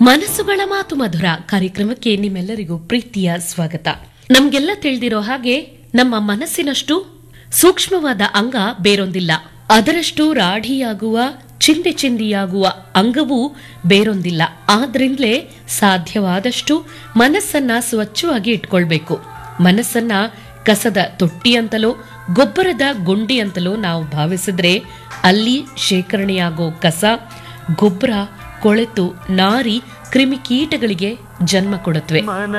ಮನಸ್ಸುಗಳ ಮಾತು ಮಧುರ ಕಾರ್ಯಕ್ರಮಕ್ಕೆ ನಿಮ್ಮೆಲ್ಲರಿಗೂ ಪ್ರೀತಿಯ ಸ್ವಾಗತ ನಮ್ಗೆಲ್ಲ ತಿಳಿದಿರೋ ಹಾಗೆ ನಮ್ಮ ಮನಸ್ಸಿನಷ್ಟು ಸೂಕ್ಷ್ಮವಾದ ಅಂಗ ಬೇರೊಂದಿಲ್ಲ ಅದರಷ್ಟು ರಾಢಿಯಾಗುವ ಚಿಂದಿ ಚಿಂದಿಯಾಗುವ ಅಂಗವೂ ಬೇರೊಂದಿಲ್ಲ ಆದ್ರಿಂದಲೇ ಸಾಧ್ಯವಾದಷ್ಟು ಮನಸ್ಸನ್ನ ಸ್ವಚ್ಛವಾಗಿ ಇಟ್ಕೊಳ್ಬೇಕು ಮನಸ್ಸನ್ನ ಕಸದ ತೊಟ್ಟಿ ಅಂತಲೋ ಗೊಬ್ಬರದ ಗುಂಡಿ ಅಂತಲೋ ನಾವು ಭಾವಿಸಿದ್ರೆ ಅಲ್ಲಿ ಶೇಖರಣೆಯಾಗೋ ಕಸ ಗೊಬ್ಬರ ಕೊಳೆತು ನಾರಿ ಕ್ರಿಮಿಕೀಟಗಳಿಗೆ ಜನ್ಮ ಕೊಡುತ್ತವೆ ಮನ